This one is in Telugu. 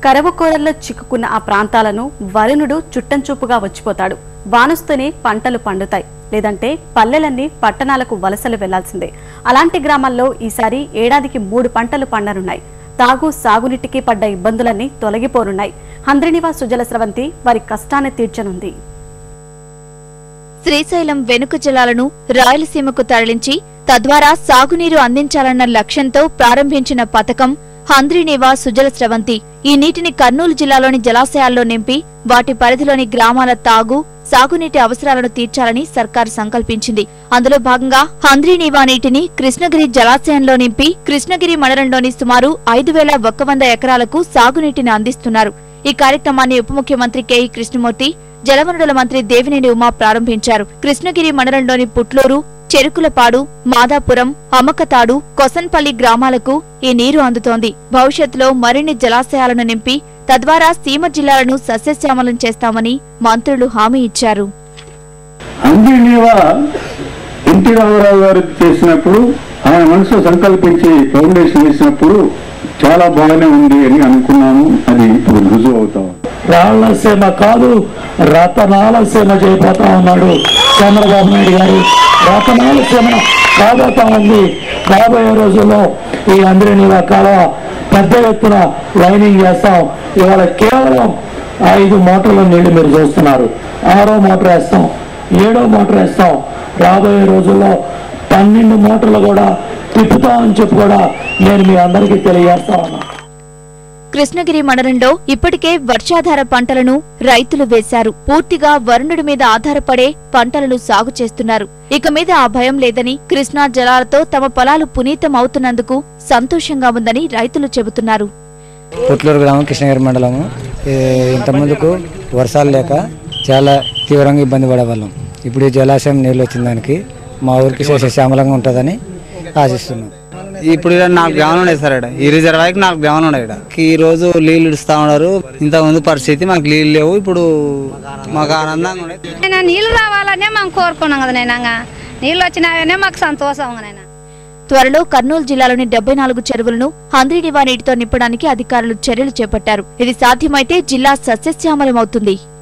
కరవకోరల్లో చిక్కుకున్న ఆ ప్రాంతాలను వరుణుడు చుట్టంచూపుగా వచ్చిపోతాడు వానొస్తూనే పంటలు పండుతాయి లేదంటే పల్లెలన్నీ పట్టణాలకు వలసలు వెళ్లాల్సిందే అలాంటి గ్రామాల్లో ఈసారి ఏడాదికి మూడు పంటలు పండనున్నాయి తాగు సాగునీటికి పడ్డ ఇబ్బందులన్నీ తొలగిపోనున్నాయి హంద్రినివా సుజల స్రవంతి వారి కష్టాన్ని తీర్చనుంది శ్రీశైలం వెనుక జలాలను రాయలసీమకు తరలించి తద్వారా సాగునీరు అందించాలన్న లక్ష్యంతో ప్రారంభించిన పథకం హంద్రీనేవా సుజల స్రవంతి ఈ నీటిని కర్నూలు జిల్లాలోని జలాశయాల్లో నింపి వాటి పరిధిలోని గ్రామాల తాగు సాగునీటి అవసరాలను తీర్చాలని సర్కారు సంకల్పించింది అందులో భాగంగా హంద్రీనీవా నీటిని కృష్ణగిరి జలాశయంలో నింపి కృష్ణగిరి మండలంలోని సుమారు ఐదు వేల ఒక్క వంద ఎకరాలకు సాగునీటిని అందిస్తున్నారు ఈ కార్యక్రమాన్ని ఉప ముఖ్యమంత్రి కెఈ కృష్ణమూర్తి జలవనరుల మంత్రి దేవినేని ఉమా ప్రారంభించారు కృష్ణగిరి మండలంలోని పుట్లూరు చెరుకులపాడు మాదాపురం అమ్మకతాడు కొసన్పల్లి గ్రామాలకు ఈ నీరు అందుతోంది భవిష్యత్తులో మరిన్ని జలాశయాలను నింపి తద్వారా సీమ జిల్లాలను సస్యశ్యామలం చేస్తామని మంత్రులు హామీ ఇచ్చారు అంజనీవా ఎన్టీ రామారావు గారు చేసినప్పుడు ఆయన మనసు సంకల్పించి ఫౌండేషన్ వేసినప్పుడు చాలా బాగానే ఉంది అని అనుకున్నాము అది ఇప్పుడు రుజువు అవుతాం రాళ్లసీమ కాదు రతనాల సీమ చేయబోతా ఉన్నాడు చంద్రబాబు నాయుడు గారు రతనాల సీమ కాబోతా ఉంది రాబోయే రోజుల్లో ఈ అందరినీ కాలువ పెద్ద ఎత్తున లైనింగ్ చేస్తాం ఇవాళ కేవలం ఐదు మోటార్ల నీళ్లు మీరు చూస్తున్నారు ఆరో మోటార్ వేస్తాం ఏడో మోటార్ వేస్తాం రాబోయే రోజుల్లో పన్నెండు మోటార్లు కూడా తిప్పుతామని చెప్పి కూడా నేను మీ అందరికీ తెలియజేస్తా ఉన్నా కృష్ణగిరి మండలంలో ఇప్పటికే వర్షాధార పంటలను రైతులు వేశారు పూర్తిగా వరుణుడి మీద ఆధారపడే పంటలను సాగు చేస్తున్నారు ఇక మీద ఆ భయం లేదని కృష్ణా జలాలతో తమ పొలాలు పునీతం అవుతున్నందుకు సంతోషంగా ఉందని రైతులు చెబుతున్నారు పుట్లూరు గ్రామం కృష్ణగిరి మండలము ఈ ఇంతకుముందుకు వర్షాలు లేక చాలా తీవ్రంగా ఇబ్బంది పడేవాళ్ళం ఇప్పుడు ఈ జలాశయం నీళ్ళు వచ్చిన దానికి మా ఊరికి శ్యామలంగా ఉంటుందని ఆశిస్తున్నాం ఇప్పుడు ఈడ నాలుగు గ్రామాలు ఉన్నాయి సార్ ఇక్కడ ఈ రిజర్వాయర్కి నాలుగు గ్రామాలు ఉన్నాయి ఇక్కడ ఈ రోజు నీళ్ళు ఇడుస్తా ఉన్నారు ఇంత ముందు పరిస్థితి మాకు నీళ్ళు లేవు ఇప్పుడు మాకు ఆనందంగా ఉన్నాయి అయినా నీళ్ళు రావాలనే మేము కోరుకున్నాం కదా నైనా నీళ్ళు వచ్చినాయనే మాకు సంతోషం నైనా త్వరలో కర్నూలు జిల్లాలోని డెబ్బై నాలుగు చెరువులను హంద్రీనివా నీటితో నింపడానికి అధికారులు చర్యలు చేపట్టారు ఇది సాధ్యమైతే జిల్లా సస్యశ్యామలమవుతుంది